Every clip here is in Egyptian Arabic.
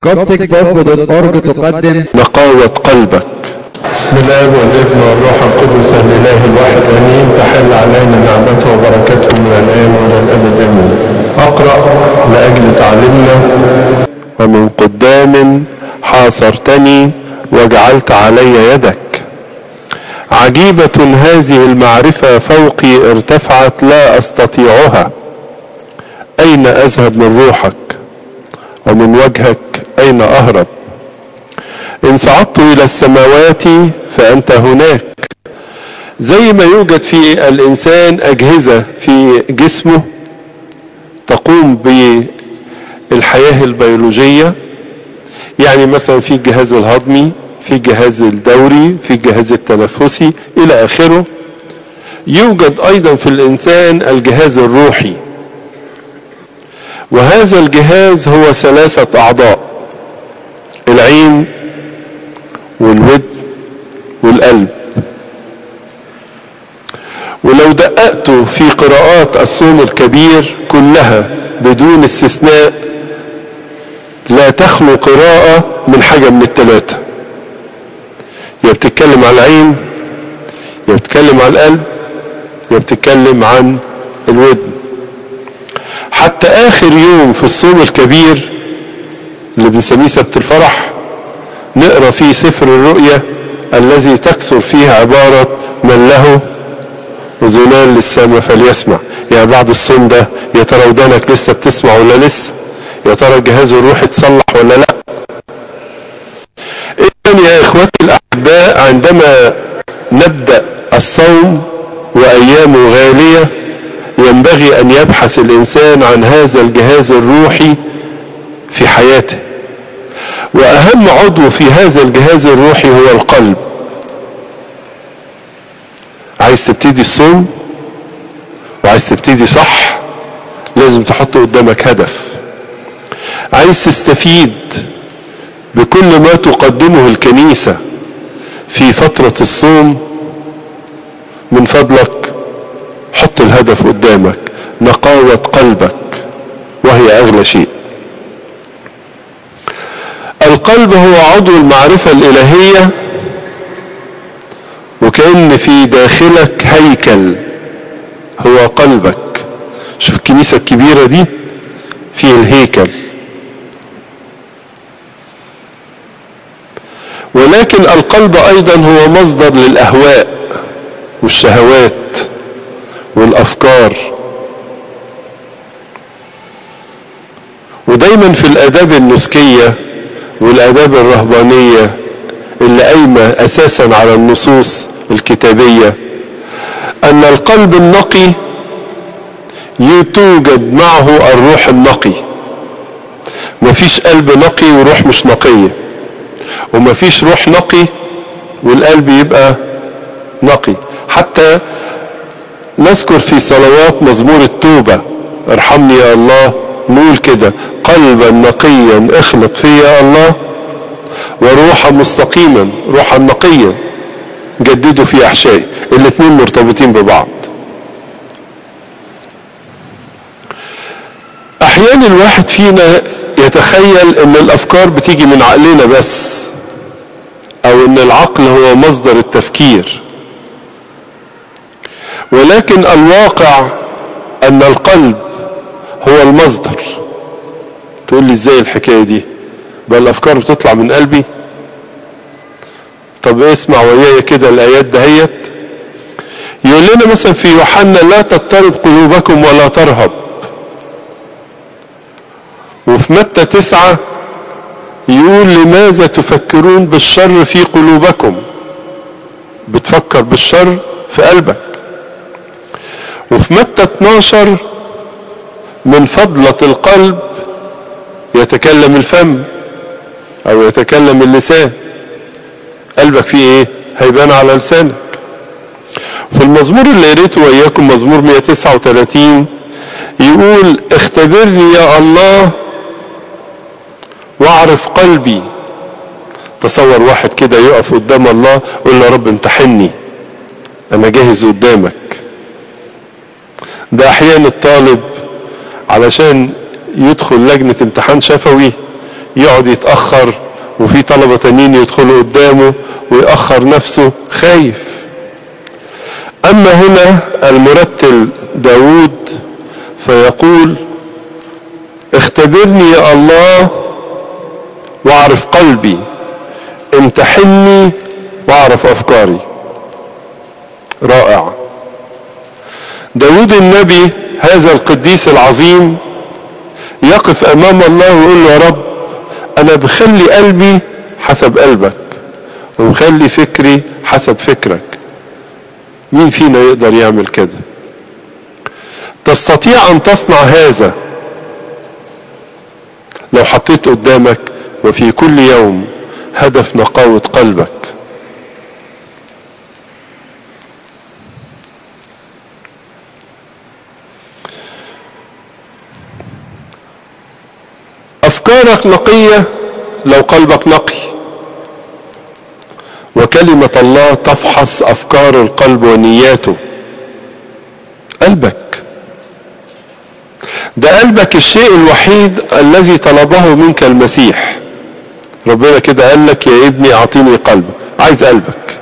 CopticBook.org تقدم نقاوة قلبك بسم الله والابن والروح القدس الاله الواحد امين تحل علينا نعمته وبركته من الان والى الابد امين اقرا لاجل تعليمنا ومن قدام حاصرتني وجعلت علي يدك عجيبة هذه المعرفة فوقي ارتفعت لا أستطيعها أين أذهب من روحك ومن وجهك أين أهرب إن صعدت إلى السماوات فأنت هناك زي ما يوجد في الإنسان أجهزة في جسمه تقوم بالحياة البيولوجية يعني مثلا في الجهاز الهضمي في الجهاز الدوري في الجهاز التنفسي إلى آخره يوجد أيضا في الإنسان الجهاز الروحي وهذا الجهاز هو ثلاثة أعضاء العين والود والقلب ولو دققت في قراءات الصوم الكبير كلها بدون استثناء لا تخلو قراءة من حاجة من الثلاثة يا بتتكلم عن العين يا بتتكلم عن القلب يا بتتكلم عن الودن حتى آخر يوم في الصوم الكبير اللي بنسميه سبت الفرح نقرا فيه سفر الرؤيا الذي تكثر فيه عبارة من له أذنان للسمع فليسمع يعني بعد الصوم ده يا ترى ودانك لسه بتسمع ولا لسه يا ترى الجهاز الروحي اتصلح ولا لا إذن يا إخوتي الأحباء عندما نبدأ الصوم وأيامه غالية ينبغي أن يبحث الإنسان عن هذا الجهاز الروحي في حياته وأهم عضو في هذا الجهاز الروحي هو القلب عايز تبتدي الصوم وعايز تبتدي صح لازم تحط قدامك هدف عايز تستفيد بكل ما تقدمه الكنيسة في فترة الصوم من فضلك حط الهدف قدامك نقاوة قلبك وهي أغلى شيء القلب هو عضو المعرفة الإلهية وكأن في داخلك هيكل هو قلبك شوف الكنيسة الكبيرة دي فيه الهيكل ولكن القلب أيضا هو مصدر للأهواء والشهوات والأفكار ودايما في الآداب النسكية والآداب الرهبانية اللي قايمة أساسا على النصوص الكتابية أن القلب النقي توجد معه الروح النقي مفيش قلب نقي وروح مش نقية ومفيش روح نقي والقلب يبقى نقي حتى نذكر في صلوات مزمور التوبة ارحمني يا الله نقول كده قلبا نقيا اخلق فيا يا الله وروحا مستقيما روحا نقيا جددوا في احشائي الاثنين مرتبطين ببعض احيانا الواحد فينا يتخيل ان الافكار بتيجي من عقلنا بس او ان العقل هو مصدر التفكير ولكن الواقع ان القلب هو المصدر تقول لي ازاي الحكايه دي بقى الافكار بتطلع من قلبي طب اسمع ويايا كده الايات دهيت يقول لنا مثلا في يوحنا لا تضطرب قلوبكم ولا ترهب وفي متى تسعة يقول لماذا تفكرون بالشر في قلوبكم بتفكر بالشر في قلبك وفي متى 12 من فضلة القلب يتكلم الفم او يتكلم اللسان قلبك فيه ايه هيبان على لسانك في المزمور اللي قريته وياكم مزمور 139 يقول اختبرني يا الله واعرف قلبي تصور واحد كده يقف قدام الله يقول له يا رب امتحني انا جاهز قدامك ده احيانا الطالب علشان يدخل لجنة امتحان شفوي يقعد يتأخر وفي طلبة تانيين يدخلوا قدامه ويأخر نفسه خايف أما هنا المرتل داود فيقول اختبرني يا الله واعرف قلبي امتحني واعرف افكاري رائع داود النبي هذا القديس العظيم يقف امام الله ويقول له يا رب انا بخلي قلبي حسب قلبك ومخلي فكري حسب فكرك مين فينا يقدر يعمل كده تستطيع ان تصنع هذا لو حطيت قدامك وفي كل يوم هدف نقاوة قلبك أفكارك نقية لو قلبك نقي وكلمة الله تفحص أفكار القلب ونياته قلبك ده قلبك الشيء الوحيد الذي طلبه منك المسيح ربنا كده قال لك يا ابني اعطيني قلبك عايز قلبك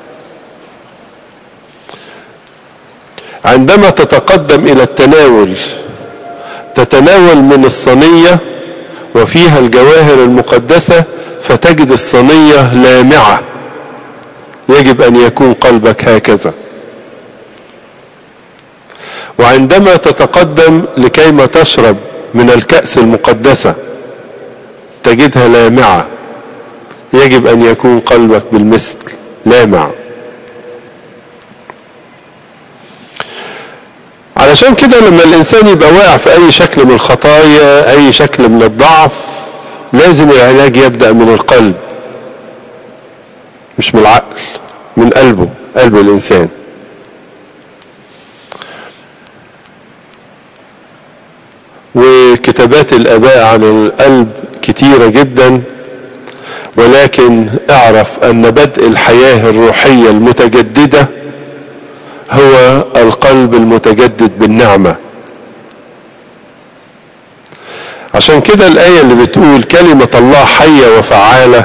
عندما تتقدم الى التناول تتناول من الصينية وفيها الجواهر المقدسة فتجد الصينية لامعة يجب ان يكون قلبك هكذا وعندما تتقدم لكيما تشرب من الكأس المقدسة تجدها لامعة يجب أن يكون قلبك بالمثل لامع علشان كده لما الإنسان يبقى واقع في أي شكل من الخطايا أي شكل من الضعف لازم العلاج يبدأ من القلب مش من العقل من قلبه قلب الإنسان وكتابات الآباء عن القلب كتيرة جدا ولكن اعرف أن بدء الحياة الروحية المتجددة هو القلب المتجدد بالنعمة عشان كده الآية اللي بتقول كلمة الله حية وفعالة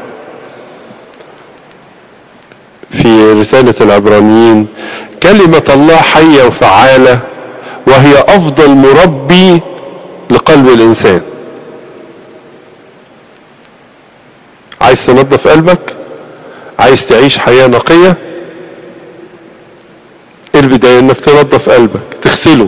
في رسالة العبرانيين كلمة الله حية وفعالة وهي أفضل مربي لقلب الإنسان عايز تنظف قلبك عايز تعيش حياة نقية البداية انك تنظف قلبك تغسله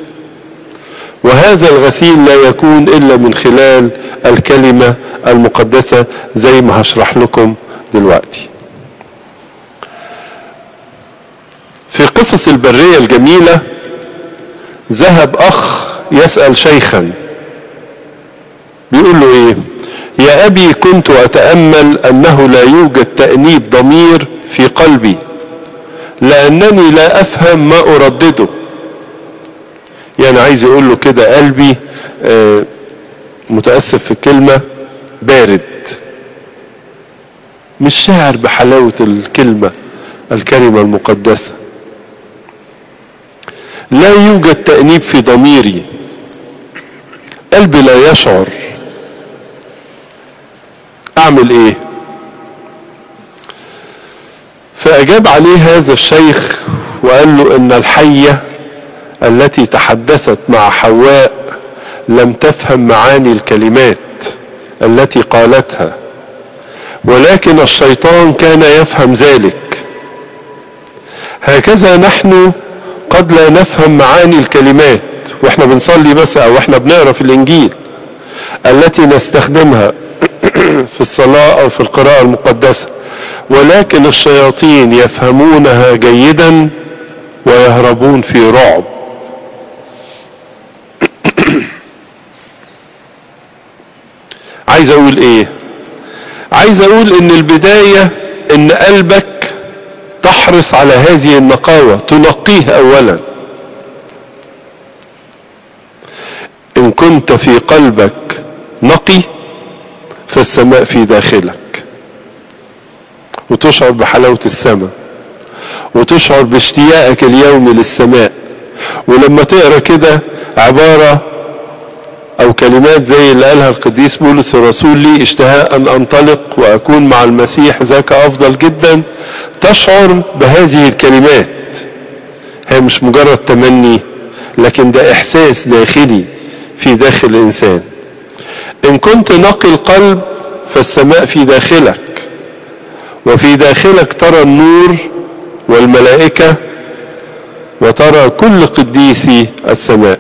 وهذا الغسيل لا يكون الا من خلال الكلمة المقدسة زي ما هشرح لكم دلوقتي في قصص البرية الجميلة ذهب اخ يسأل شيخا بيقول له ايه يا ابي كنت اتأمل انه لا يوجد تأنيب ضمير في قلبي لانني لا افهم ما اردده يعني عايز يقول له كده قلبي آه متأسف في الكلمة بارد مش شاعر بحلاوة الكلمة الكلمة المقدسة لا يوجد تأنيب في ضميري قلبي لا يشعر اعمل ايه فاجاب عليه هذا الشيخ وقال له ان الحية التي تحدثت مع حواء لم تفهم معاني الكلمات التي قالتها ولكن الشيطان كان يفهم ذلك هكذا نحن قد لا نفهم معاني الكلمات واحنا بنصلي بس او احنا بنقرا في الانجيل التي نستخدمها في الصلاة او في القراءة المقدسة ولكن الشياطين يفهمونها جيدا ويهربون في رعب عايز اقول ايه عايز اقول ان البداية ان قلبك تحرص على هذه النقاوة تنقيه اولا ان كنت في قلبك نقي فالسماء في داخلك وتشعر بحلاوة السماء وتشعر باشتياقك اليومي للسماء ولما تقرا كده عبارة او كلمات زي اللي قالها القديس بولس الرسول لي اشتهاء ان انطلق واكون مع المسيح ذاك افضل جدا تشعر بهذه الكلمات هي مش مجرد تمني لكن ده احساس داخلي في داخل الانسان ان كنت نقي القلب فالسماء في داخلك وفي داخلك ترى النور والملائكة وترى كل قديسي السماء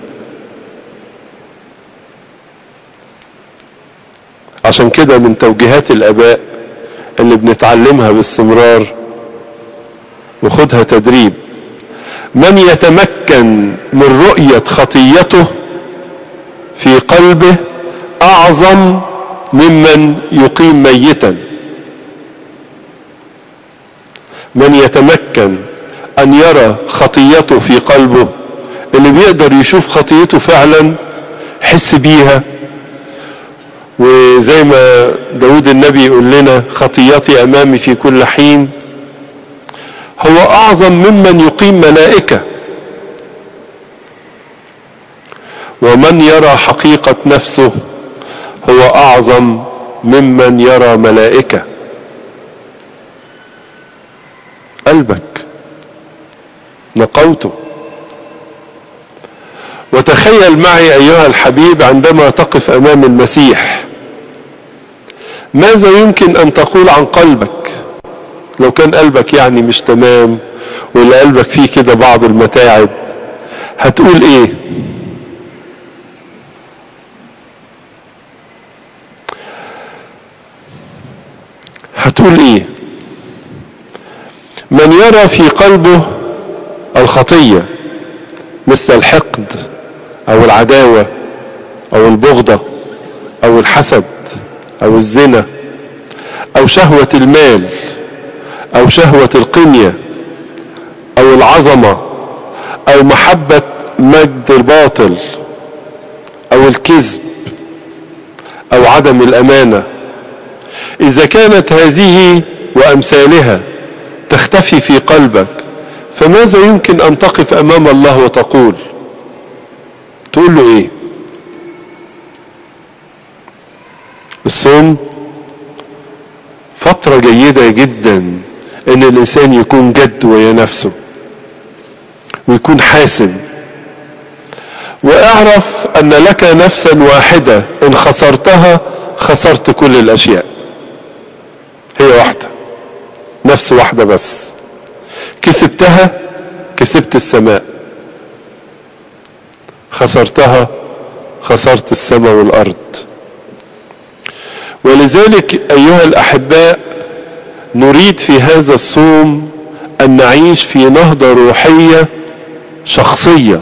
عشان كده من توجيهات الاباء اللي بنتعلمها باستمرار وخدها تدريب من يتمكن من رؤية خطيته في قلبه اعظم ممن يقيم ميتا من يتمكن ان يرى خطيته في قلبه اللي بيقدر يشوف خطيته فعلا حس بيها وزي ما داود النبي يقول لنا خطيتي امامي في كل حين هو اعظم ممن يقيم ملائكة ومن يرى حقيقة نفسه هو اعظم ممن يرى ملائكة قلبك نقوته وتخيل معي ايها الحبيب عندما تقف امام المسيح ماذا يمكن ان تقول عن قلبك لو كان قلبك يعني مش تمام ولا قلبك فيه كده بعض المتاعب هتقول ايه هتقول ايه من يرى في قلبه الخطية مثل الحقد او العداوة او البغضة او الحسد او الزنا او شهوة المال او شهوة القنية او العظمة او محبة مجد الباطل او الكذب او عدم الامانة اذا كانت هذه وامثالها تختفي في قلبك فماذا يمكن ان تقف امام الله وتقول تقول له ايه الصوم فترة جيدة جدا ان الانسان يكون جد ويا نفسه ويكون حاسم واعرف ان لك نفسا واحدة ان خسرتها خسرت كل الاشياء هي واحدة نفس واحدة بس كسبتها كسبت السماء خسرتها خسرت السماء والارض ولذلك ايها الاحباء نريد في هذا الصوم ان نعيش في نهضة روحية شخصية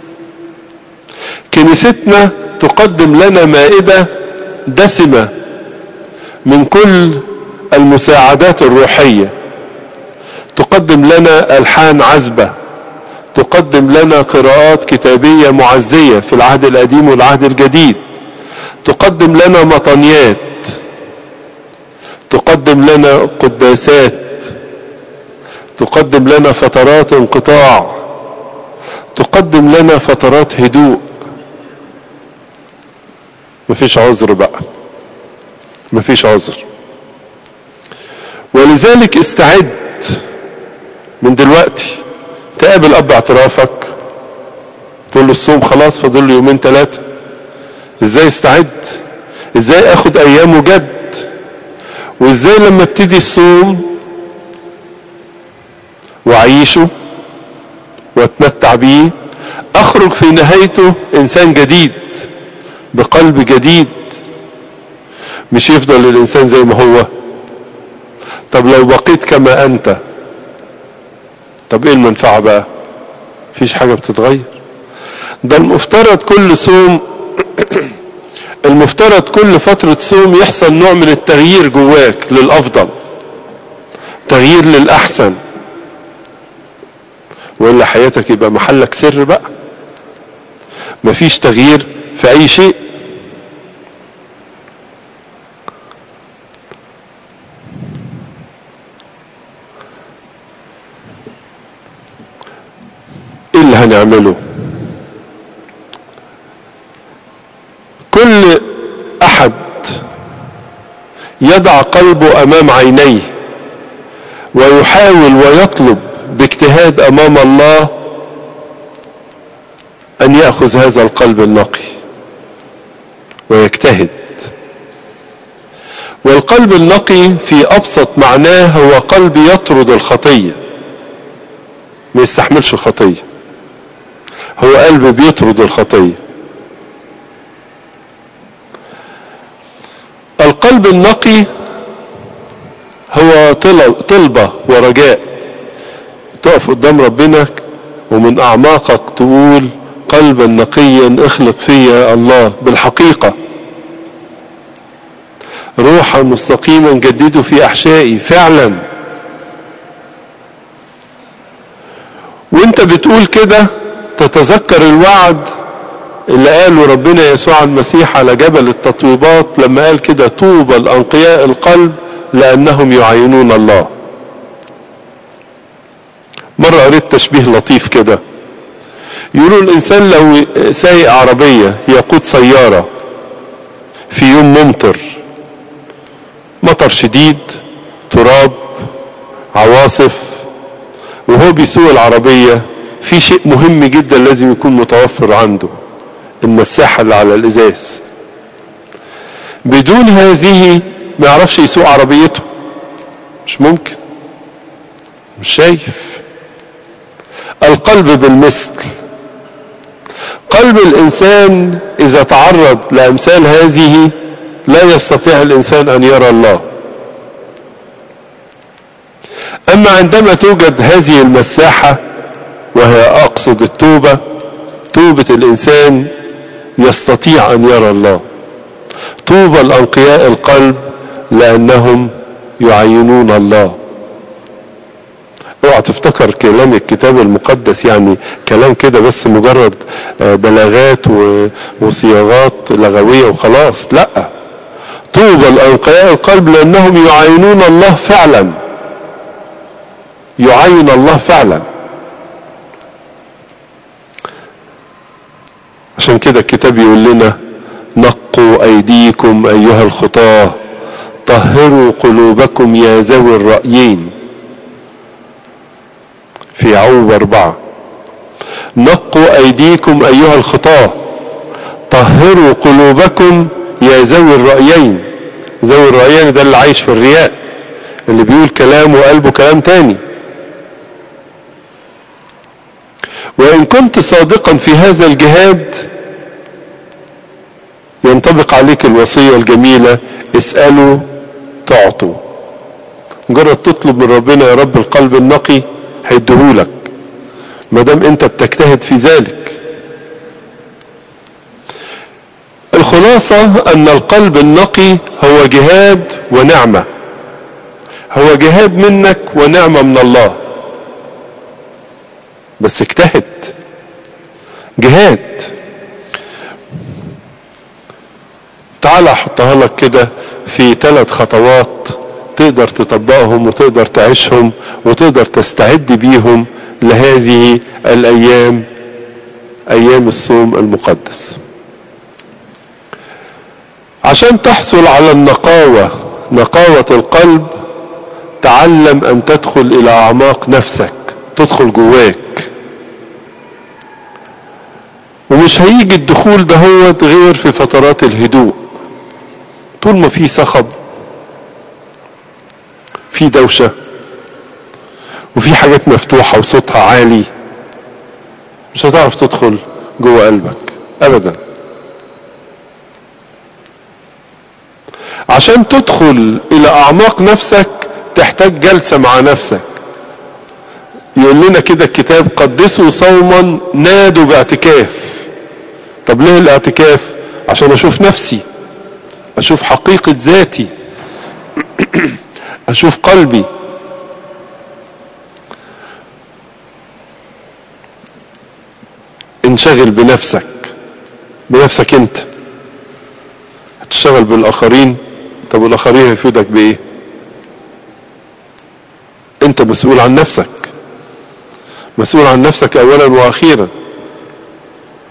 كنيستنا تقدم لنا مائدة دسمة من كل المساعدات الروحية تقدم لنا ألحان عذبة تقدم لنا قراءات كتابية معزية في العهد القديم والعهد الجديد تقدم لنا مطنيات تقدم لنا قداسات تقدم لنا فترات انقطاع تقدم لنا فترات هدوء مفيش عذر بقى مفيش عذر ولذلك استعد من دلوقتي تقابل اب اعترافك تقول له الصوم خلاص فاضل له يومين ثلاثه ازاي استعد ازاي اخد ايامه جد وازاي لما ابتدي الصوم واعيشه واتمتع بيه اخرج في نهايته انسان جديد بقلب جديد مش يفضل الانسان زي ما هو طب لو بقيت كما انت طب ايه المنفعة بقى مفيش حاجة بتتغير ده المفترض كل صوم المفترض كل فترة صوم يحصل نوع من التغيير جواك للأفضل تغيير للأحسن وإلا حياتك يبقى محلك سر بقى مفيش تغيير في أي شيء ايه اللي هنعمله يضع قلبه امام عينيه ويحاول ويطلب باجتهاد امام الله ان ياخذ هذا القلب النقي ويجتهد والقلب النقي في ابسط معناه هو قلب يطرد الخطيه ما يستحملش الخطيه هو قلب بيطرد الخطيه القلب النقي هو طلبة ورجاء تقف قدام ربنا ومن أعماقك تقول قلبا نقيا اخلق فيا الله بالحقيقة روحا مستقيما جدده في أحشائي فعلا وانت بتقول كده تتذكر الوعد اللي قاله ربنا يسوع المسيح على جبل التطويبات لما قال كده طوبى الأنقياء القلب لأنهم يعينون الله مرة قريت تشبيه لطيف كده يقولوا الإنسان لو سايق عربية يقود سيارة في يوم ممطر مطر شديد تراب عواصف وهو بيسوق العربية في شيء مهم جدا لازم يكون متوفر عنده المساحة اللي على الإزاز بدون هذه ما يعرفش يسوق عربيته مش ممكن مش شايف القلب بالمثل قلب الإنسان إذا تعرض لأمثال هذه لا يستطيع الإنسان أن يرى الله أما عندما توجد هذه المساحة وهي أقصد التوبة توبة الإنسان يستطيع أن يرى الله طوبى الأنقياء القلب لأنهم يعينون الله اوعى تفتكر كلام الكتاب المقدس يعني كلام كده بس مجرد بلاغات وصياغات لغوية وخلاص لا طوبى الأنقياء القلب لأنهم يعينون الله فعلا يعين الله فعلا عشان كده الكتاب يقول لنا نقوا أيديكم أيها الخطاه طهروا قلوبكم يا ذوي الرأيين في عوب أربعة نقوا أيديكم أيها الخطاة طهروا قلوبكم يا ذوي الرأيين ذوي الرأيين ده اللي عايش في الرياء اللي بيقول كلام وقلبه كلام تاني وإن كنت صادقا في هذا الجهاد ينطبق عليك الوصية الجميلة اسألوا تعطوا مجرد تطلب من ربنا يا رب القلب النقي هيديهولك ما دام انت بتجتهد في ذلك الخلاصة ان القلب النقي هو جهاد ونعمة هو جهاد منك ونعمة من الله بس اجتهد جهاد تعال احطها لك كده في ثلاث خطوات تقدر تطبقهم وتقدر تعيشهم وتقدر تستعد بيهم لهذه الايام ايام الصوم المقدس عشان تحصل على النقاوة نقاوة القلب تعلم ان تدخل الى اعماق نفسك تدخل جواك ومش هيجي الدخول ده هو غير في فترات الهدوء طول ما في صخب في دوشة وفي حاجات مفتوحة وصوتها عالي مش هتعرف تدخل جوه قلبك ابدا عشان تدخل الى اعماق نفسك تحتاج جلسة مع نفسك يقول لنا كده الكتاب قدسوا صوما نادوا باعتكاف طب ليه الاعتكاف عشان اشوف نفسي اشوف حقيقة ذاتي اشوف قلبي انشغل بنفسك بنفسك انت هتشتغل بالاخرين طب والاخرين هيفيدك بايه انت مسؤول عن نفسك مسؤول عن نفسك اولا واخيرا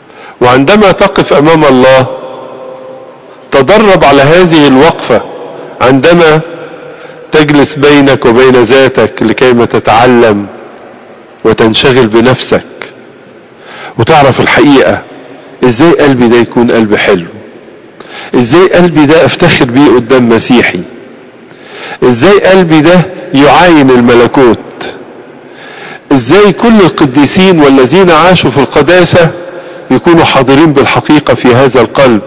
وعندما تقف امام الله تدرب على هذه الوقفة عندما تجلس بينك وبين ذاتك لكيما تتعلم وتنشغل بنفسك وتعرف الحقيقة ازاي قلبي ده يكون قلب حلو ازاي قلبي ده افتخر بيه قدام مسيحي ازاي قلبي ده يعاين الملكوت ازاي كل القديسين والذين عاشوا في القداسة يكونوا حاضرين بالحقيقة في هذا القلب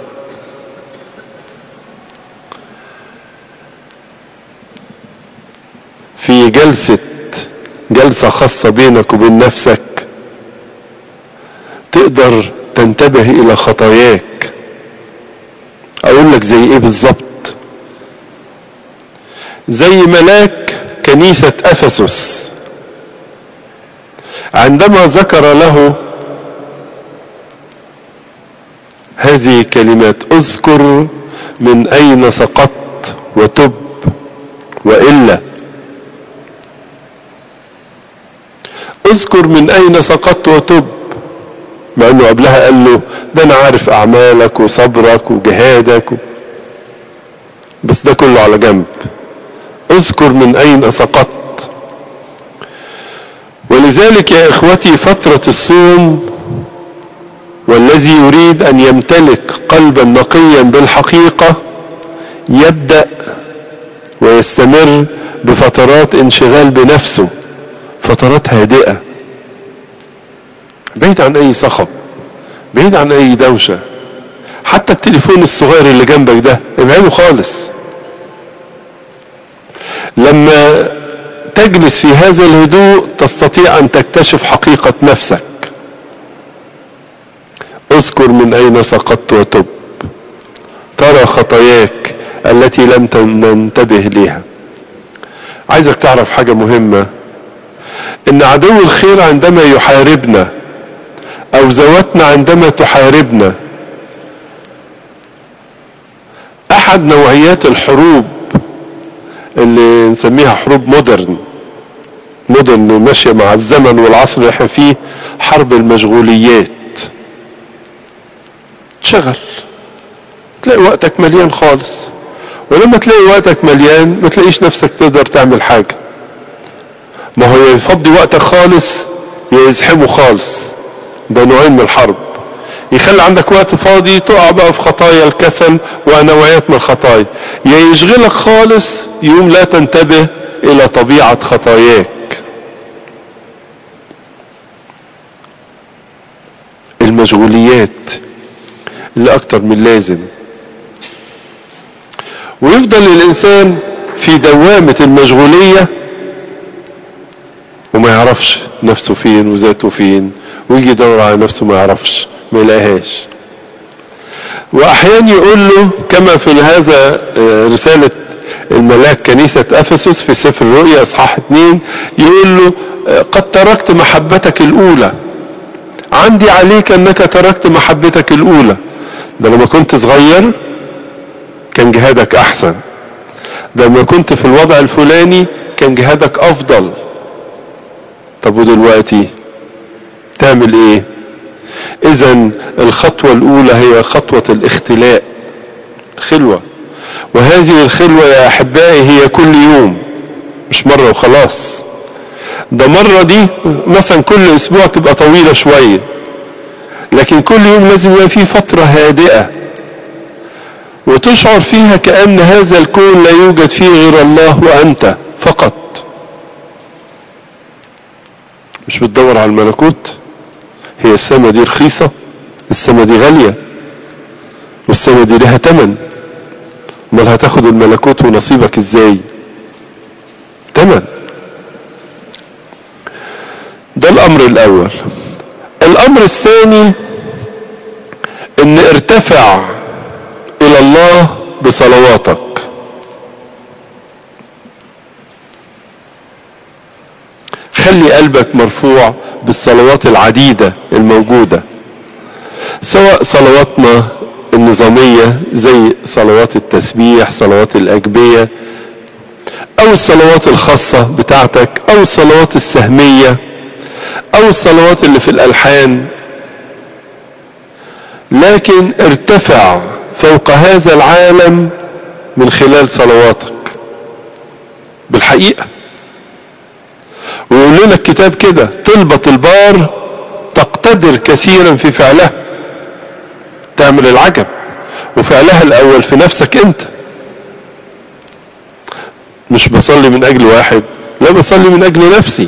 في جلسة جلسة خاصة بينك وبين نفسك تقدر تنتبه الى خطاياك اقول لك زي ايه بالظبط زي ملاك كنيسة افسس عندما ذكر له هذه الكلمات اذكر من اين سقطت وتب والا اذكر من اين سقطت وتب مع انه قبلها قال له ده انا عارف اعمالك وصبرك وجهادك و... بس ده كله على جنب اذكر من اين سقطت ولذلك يا اخوتي فترة الصوم والذي يريد ان يمتلك قلبا نقيا بالحقيقة يبدأ ويستمر بفترات انشغال بنفسه فترات هادئة بعيد عن اي صخب بعيد عن اي دوشة حتى التليفون الصغير اللي جنبك ده ابعده خالص لما تجلس في هذا الهدوء تستطيع ان تكتشف حقيقة نفسك اذكر من اين سقطت وتب ترى خطاياك التي لم ننتبه ليها عايزك تعرف حاجة مهمة ان عدو الخير عندما يحاربنا او زواتنا عندما تحاربنا احد نوعيات الحروب اللي نسميها حروب مودرن مودرن ماشية مع الزمن والعصر اللي احنا فيه حرب المشغوليات تشغل تلاقي وقتك مليان خالص ولما تلاقي وقتك مليان ما تلاقيش نفسك تقدر تعمل حاجة ما هو يفضي وقتك خالص يا يزحمه خالص ده نوعين من الحرب يخلي عندك وقت فاضي تقع بقى في خطايا الكسل ونوعيات من الخطايا يا يشغلك خالص يوم لا تنتبه الى طبيعة خطاياك المشغوليات اللي اكتر من لازم ويفضل الانسان في دوامة المشغولية وما يعرفش نفسه فين وذاته فين ويجي يدور على نفسه ما يعرفش ما يلاقيهاش واحيانا يقول له كما في هذا رسالة الملاك كنيسة افسس في سفر الرؤيا اصحاح اتنين يقول له قد تركت محبتك الاولى عندي عليك انك تركت محبتك الاولى ده لما كنت صغير كان جهادك احسن ده لما كنت في الوضع الفلاني كان جهادك افضل طب ودلوقتي تعمل ايه اذا الخطوة الاولى هي خطوة الاختلاء خلوة وهذه الخلوة يا احبائي هي كل يوم مش مرة وخلاص ده مرة دي مثلا كل اسبوع تبقى طويلة شوية لكن كل يوم لازم يبقى فيه فترة هادئة وتشعر فيها كأن هذا الكون لا يوجد فيه غير الله وأنت فقط مش بتدور على الملكوت هي السما دي رخيصة السما دي غالية والسما دي لها تمن امال هتاخد الملكوت ونصيبك ازاي تمن ده الامر الاول الامر الثاني ان ارتفع الى الله بصلواتك خلي قلبك مرفوع بالصلوات العديدة الموجودة سواء صلواتنا النظامية زي صلوات التسبيح صلوات الأجبية أو الصلوات الخاصة بتاعتك أو الصلوات السهمية أو الصلوات اللي في الألحان لكن ارتفع فوق هذا العالم من خلال صلواتك بالحقيقة ويقول لنا الكتاب كده طلبة البار تقتدر كثيرا في فعلها تعمل العجب وفعلها الأول في نفسك أنت مش بصلي من أجل واحد لا بصلي من أجل نفسي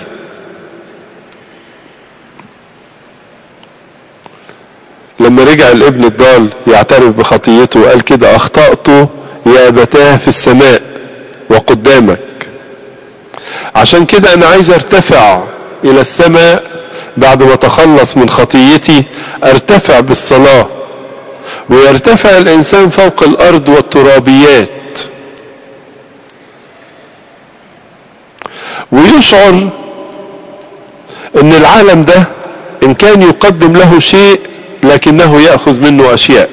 لما رجع الابن الضال يعترف بخطيته وقال كده أخطأت يا أبتاه في السماء وقدامك عشان كده أنا عايز أرتفع إلى السماء بعد ما أتخلص من خطيتي أرتفع بالصلاة ويرتفع الإنسان فوق الأرض والترابيات ويشعر ان العالم ده ان كان يقدم له شيء لكنه يأخذ منه اشياء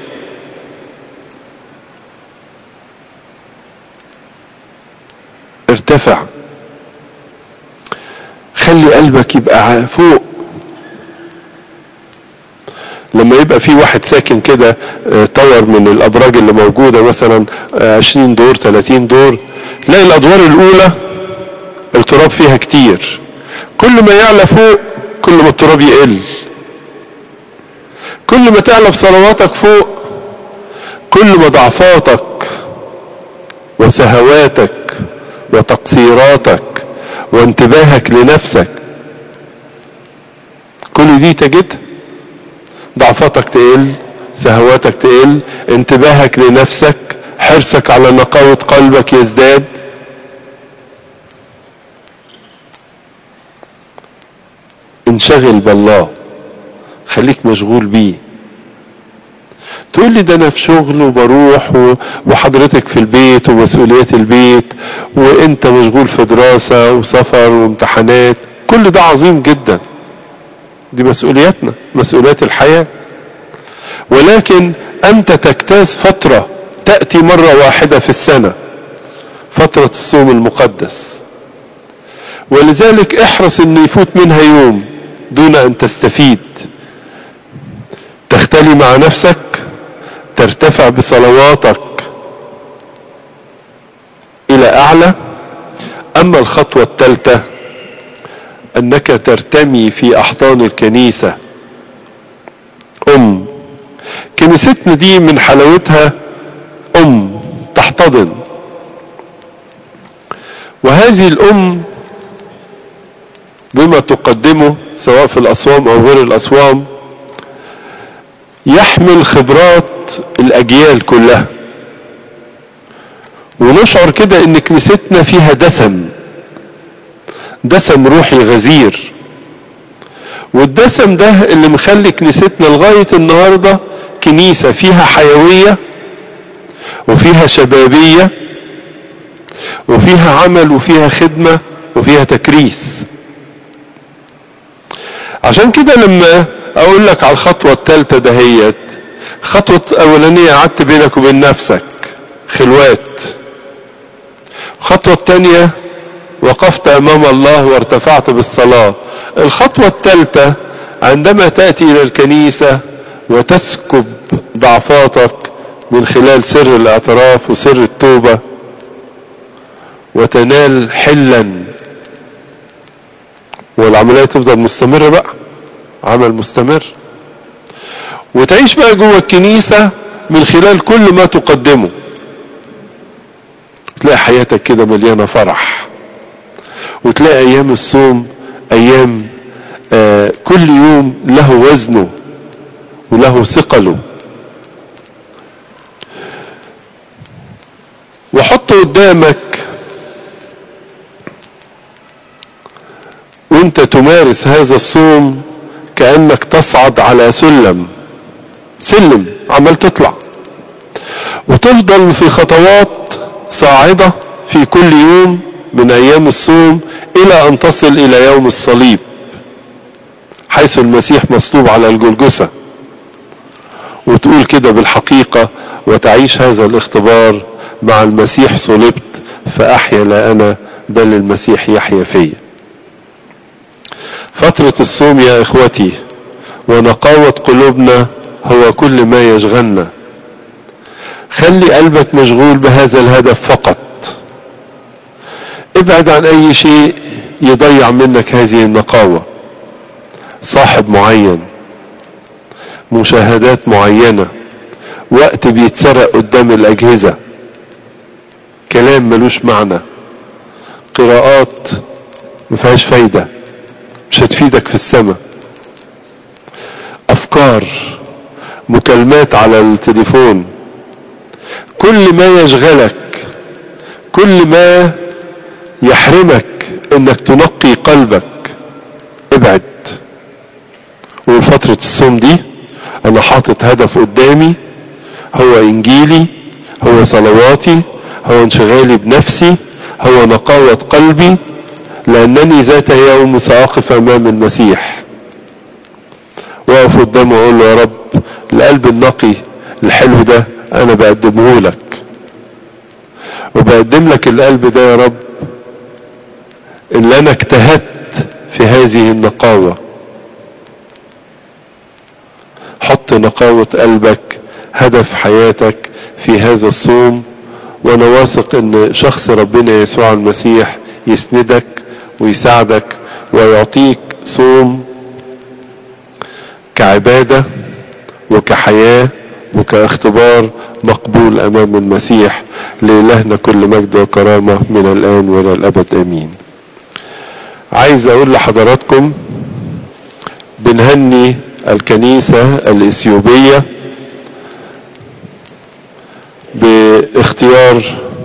ارتفع خلي قلبك يبقى فوق لما يبقى في واحد ساكن كده طور من الابراج اللي موجودة مثلا 20 دور 30 دور تلاقي الادوار الاولى التراب فيها كتير كل ما يعلى فوق كل ما التراب يقل كل ما تعلى بصلواتك فوق كل ما ضعفاتك وسهواتك وتقصيراتك وانتباهك لنفسك كل دي تجد ضعفاتك تقل سهواتك تقل انتباهك لنفسك حرصك على نقاوة قلبك يزداد انشغل بالله خليك مشغول بيه تقول لي ده انا في شغل وبروح وحضرتك في البيت ومسؤوليات البيت وانت مشغول في دراسة وسفر وامتحانات كل ده عظيم جدا دي مسؤولياتنا مسؤوليات الحياة ولكن انت تجتاز فترة تأتي مرة واحدة في السنة فترة الصوم المقدس ولذلك احرص ان يفوت منها يوم دون ان تستفيد تختلي مع نفسك ترتفع بصلواتك الى اعلى اما الخطوة الثالثة انك ترتمي في احضان الكنيسة ام كنيستنا دي من حلاوتها ام تحتضن وهذه الام بما تقدمه سواء في الأصوام أو غير الأصوام يحمل خبرات الأجيال كلها ونشعر كده ان كنيستنا فيها دسم دسم روحي غزير والدسم ده اللي مخلي كنيستنا لغاية النهاردة كنيسة فيها حيوية وفيها شبابية وفيها عمل وفيها خدمة وفيها تكريس عشان كده لما اقول لك على الخطوة الثالثة دهيت خطوة اولانية قعدت بينك وبين نفسك خلوات الخطوة الثانية وقفت امام الله وارتفعت بالصلاة الخطوة الثالثة عندما تأتي الى الكنيسة وتسكب ضعفاتك من خلال سر الاعتراف وسر التوبة وتنال حلا والعملية تفضل مستمرة بقى عمل مستمر وتعيش بقى جوه الكنيسة من خلال كل ما تقدمه تلاقي حياتك كده مليانة فرح وتلاقي ايام الصوم ايام آه كل يوم له وزنه وله ثقله وحط قدامك وانت تمارس هذا الصوم كأنك تصعد على سلم سلم عمال تطلع وتفضل في خطوات صاعدة في كل يوم من ايام الصوم الى ان تصل الى يوم الصليب حيث المسيح مصلوب على الجلجسة وتقول كده بالحقيقة وتعيش هذا الاختبار مع المسيح صلبت فأحيا لا أنا بل المسيح يحيا فيا فترة الصوم يا إخوتي ونقاوة قلوبنا هو كل ما يشغلنا خلي قلبك مشغول بهذا الهدف فقط ابعد عن اي شيء يضيع منك هذه النقاوة صاحب معين مشاهدات معينة وقت بيتسرق قدام الأجهزة كلام ملوش معنى قراءات مفيهاش فايدة مش هتفيدك في السماء أفكار مكالمات على التليفون كل ما يشغلك كل ما يحرمك انك تنقي قلبك ابعد وفترة الصوم دي انا حاطط هدف قدامي هو انجيلي هو صلواتي هو انشغالي بنفسي هو نقاوة قلبي لانني ذات يوم ساقف امام المسيح واقف قدامه واقول له يا رب القلب النقي الحلو ده انا بقدمه لك وبقدم لك القلب ده يا رب اللي انا اجتهدت في هذه النقاوة حط نقاوة قلبك هدف حياتك في هذا الصوم وانا واثق ان شخص ربنا يسوع المسيح يسندك ويساعدك ويعطيك صوم كعبادة وكحياة وكاختبار مقبول امام المسيح لإلهنا كل مجد وكرامة من الآن وإلى الأبد آمين عايز أقول لحضراتكم بنهني الكنيسة الإثيوبية باختيار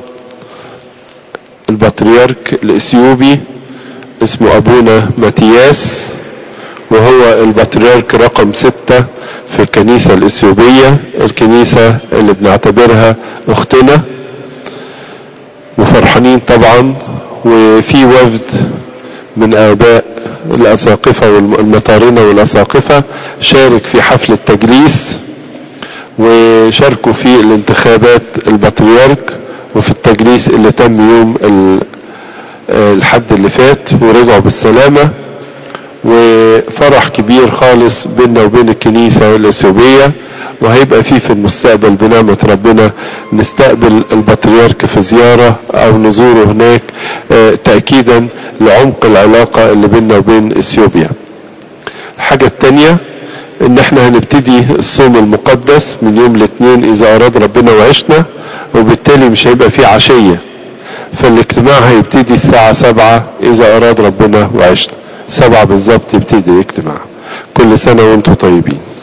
البطريرك الإثيوبي اسمه أبونا ماتياس وهو البطريرك رقم ستة في الكنيسة الإثيوبية الكنيسة اللي بنعتبرها أختنا وفرحانين طبعا وفي وفد من آباء الأساقفة والمطارنة والأساقفة شارك في حفل التجليس وشاركوا في الانتخابات البطريرك وفي التجليس اللي تم يوم الحد اللي فات ورجعوا بالسلامة وفرح كبير خالص بيننا وبين الكنيسة الإثيوبية وهيبقى فيه في المستقبل بنعمة ربنا نستقبل البطريرك في زيارة أو نزوره هناك تأكيدا لعمق العلاقة اللي بيننا وبين إثيوبيا الحاجة التانية ان احنا هنبتدي الصوم المقدس من يوم الاثنين اذا اراد ربنا وعشنا وبالتالي مش هيبقى فيه عشية فالاجتماع هيبتدي الساعة سبعة اذا اراد ربنا وعشنا سبعة بالظبط يبتدي الاجتماع كل سنة وانتم طيبين